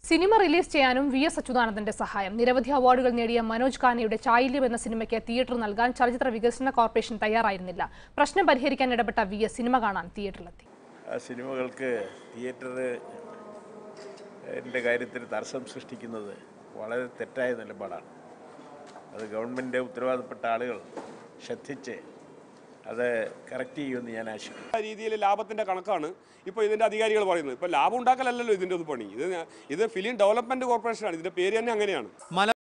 cinema release ചെയ്യാനും V S അച്യുതാനന്ദന്റെ സഹായം നിരവധി അവാർഡുകൾ നേടിയ മനോജ് കാനയുടെ ചായില്യം എന്ന സിനിമയ്ക്ക് തിയേറ്റർ നൽകാൻ ചലച്ചിത്ര വികസന കോർപ്പറേഷൻ തയ്യാറായിരുന്നില്ല പ്രശ്നം പരിഹരിക്കാൻ ഇടപെട്ട വി എസ് സിനിമ കാണാൻ തിയേറ്ററിലെത്തി ആ സിനിമകൾക്ക് തിയേറ്റർ എൻ്റെ കാര്യത്തിൽ തടസ്സം സൃഷ്ടിക്കുന്നത് വളരെ തെറ്റായ നിലപാടാണ് അത് ഗവൺമെൻറ് ഉത്തരവാദപ്പെട്ട ആളുകൾ ശ്രദ്ധിച്ച് അത് കറക്റ്റ് ചെയ്യുമെന്ന് ഞാൻ ആശിക്കുന്നു ആ രീതിയിൽ ലാഭത്തിന്റെ കണക്കാണ് ഇപ്പോൾ ഇതിന്റെ അധികാരികൾ പറയുന്നത് ഇപ്പോൾ ലാഭം ഉണ്ടാക്കലല്ലല്ലോ ഇതിന്റെ ഒരു പണി ഇത് ഇത് ഫിലിം ഡെവലപ്മെന്റ് കോർപ്പറേഷനാണ് ഇതിന്റെ പേര് തന്നെ അങ്ങനെയാണ് മല